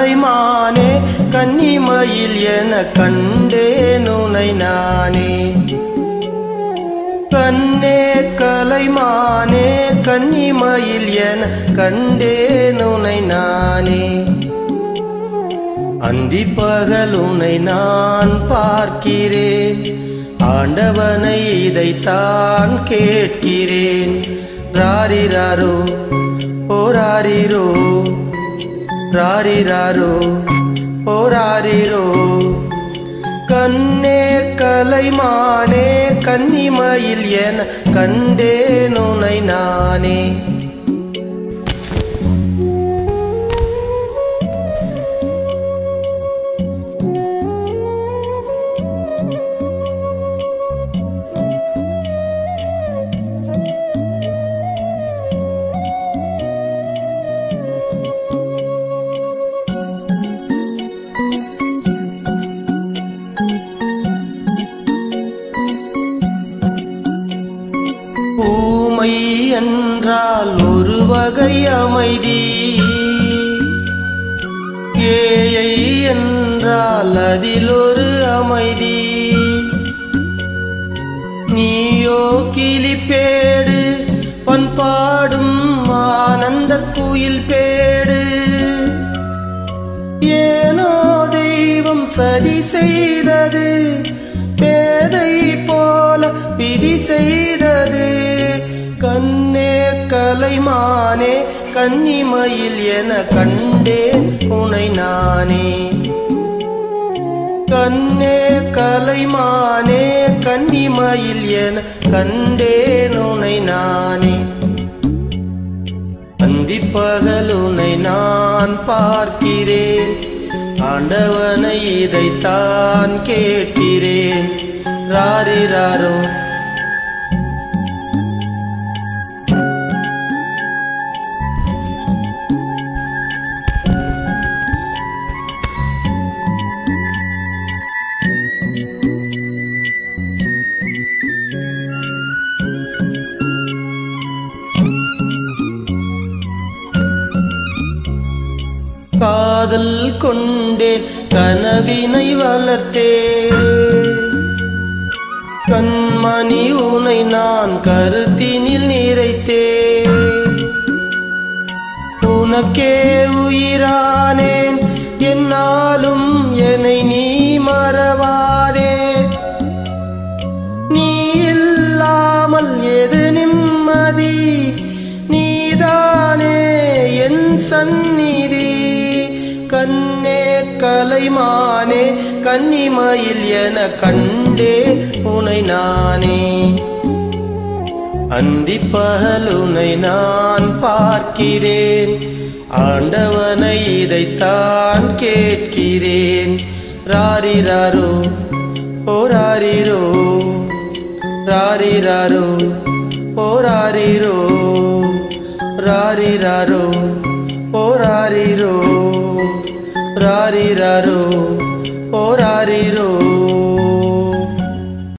கலைமானே கன்னிமயில் என கண்டேன் உனை நானே கண்ணே கலைமானே கன்னிமயில் என கண்டேன் உனை நானே அந்தி பகல் உனை நான் பார்க்கிறேன் ஆண்டவனை இதைத்தான் கேட்கிறேன் ராரிராரோ ஓராரிரோ ராரிராரோ ஓராரிரோ கண்ணே கலைமானே கன்னிமயில் என கண்டேன் உனை நானே ஊமை என்றால் ஒரு வகை அமைதி ஏழை என்றால் அதில் ஒரு அமைதி நீயோ கிளிப்பேடு பண்பாடும் ஆனந்த குயில் பேடு ஏனோ தெய்வம் சதி செய்தது பேதை போல விதி செய்தது கண்ணே கலைமானே கன்னிமயில் என கண்டேன் உனை நானே கண்ணே கலைமானே கன்னிமயில் என கண்டேன் உனை நானே அந்தி பகலுனை நான் பார்க்கிறேன் ஆண்டவனை இதைத்தான் கேட்கிறேன் ராரிராரோ காதல் கொண்டேன் கனவினை வளர்த்தேன் கண்மணி உனை நான் கருத்தினில் நிறைத்தேன் உனக்கே உயிரானேன் என்னாலும் என்னை நீ மறவாதே நீ இல்லாமல் எது நிம்மதி நீதானே என் சந்நிதி கண்ணே கலைமானே கன்னிமயில் என கண்டே உனை நானே அந்தி பகலுனை நான் பார்க்கிறேன் ஆண்டவனை இதைத்தான் கேட்கிறேன் ராரிராரோ ஓராரிரோ ராரிராரோ ஓராரிரோ ராரிராரோ ஓராரிரோ ராரிராரோ ஓராரிரோ